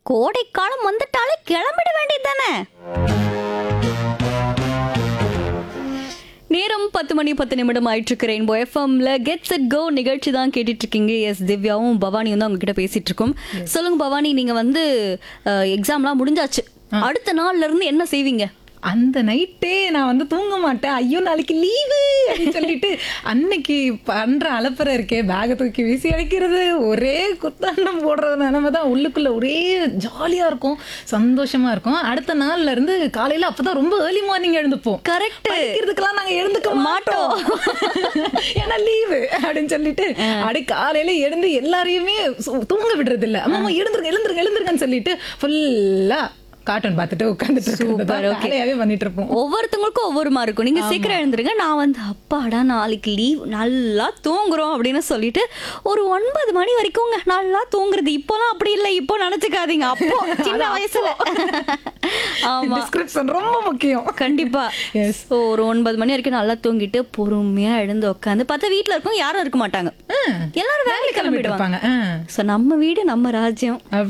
கோடைக்காலம் வந்துட்டாலே கிளம்பிட வேண்டியது தானே நேரம் பத்து மணி பத்து நிமிடம் ஆயிட்டு இருக்கு ரெயின்போ எஃப்எம்ல கெட்ஸ் இட் கோ நிகழ்ச்சி தான் கேட்டுட்டு இருக்கீங்க எஸ் திவ்யாவும் பவானியும் தான் உங்ககிட்ட பேசிட்டு இருக்கோம் சொல்லுங்க பவானி நீங்க வந்து எக்ஸாம்லாம் முடிஞ்சாச்சு அடுத்த நாள்ல இருந்து என்ன செய்வீங்க அந்த நைட்டே நான் வந்து தூங்க மாட்டேன் ஐயோ நாளைக்கு லீவு அப்படின்னு சொல்லிட்டு அன்னைக்கு பண்ற அலப்பறை இருக்கே பேகை தூக்கி வீசி அடிக்கிறது ஒரே குத்தாண்டம் போடுறது நிலைமை தான் உள்ளுக்குள்ள ஒரே ஜாலியா இருக்கும் சந்தோஷமா இருக்கும் அடுத்த நாள்ல இருந்து காலையில அப்பதான் ரொம்ப ஏர்லி மார்னிங் எழுந்துப்போம் கரெக்ட் படிக்கிறதுக்கெல்லாம் நாங்க எழுந்துக்க மாட்டோம் ஏன்னா லீவு அப்படின்னு சொல்லிட்டு அப்படி காலையில எழுந்து எல்லாரையுமே சு- தூங்க விடுறது இல்ல அம்மா எழுந்துருங்க எழுந்துருங்க எழுந்துருங்கன்னு சொல்லிட்டு ஃபுல்லா கார்ட்டூன் பார்த்துட்டு உட்காந்துட்டு இருக்கிறது தான் வேலையாவே பண்ணிட்டு இருப்போம் ஒவ்வொருத்தவங்களுக்கும் ஒவ்வொரு மாதிரி இருக்கும் நீங்க சீக்கிரம் எழுந்துருங்க நான் வந்து அப்பாடா நாளைக்கு லீவ் நல்லா தூங்குறோம் அப்படின்னு சொல்லிட்டு ஒரு ஒன்பது மணி வரைக்கும்ங்க நல்லா தூங்குறது இப்போலாம் அப்படி இல்லை இப்போ நினைச்சுக்காதீங்க அப்போ சின்ன வயசுல ஆமா டிஸ்கிரிப்ஷன் ரொம்ப முக்கியம் கண்டிப்பா Yes. So, ஒரு ஒன்பது மணி வரைக்கும் நல்லா தூங்கிட்டு பொறுமையா எழுந்து உட்காந்து பார்த்தா வீட்ல இருக்கும் யாரும் இருக்க மாட்டாங்க எல்லாரும் வேலைக்கு கிளம்பிடுவாங்க இருப்பாங்க ஆ. சோ நம்ம வீடு நம்ம ராஜ்யம்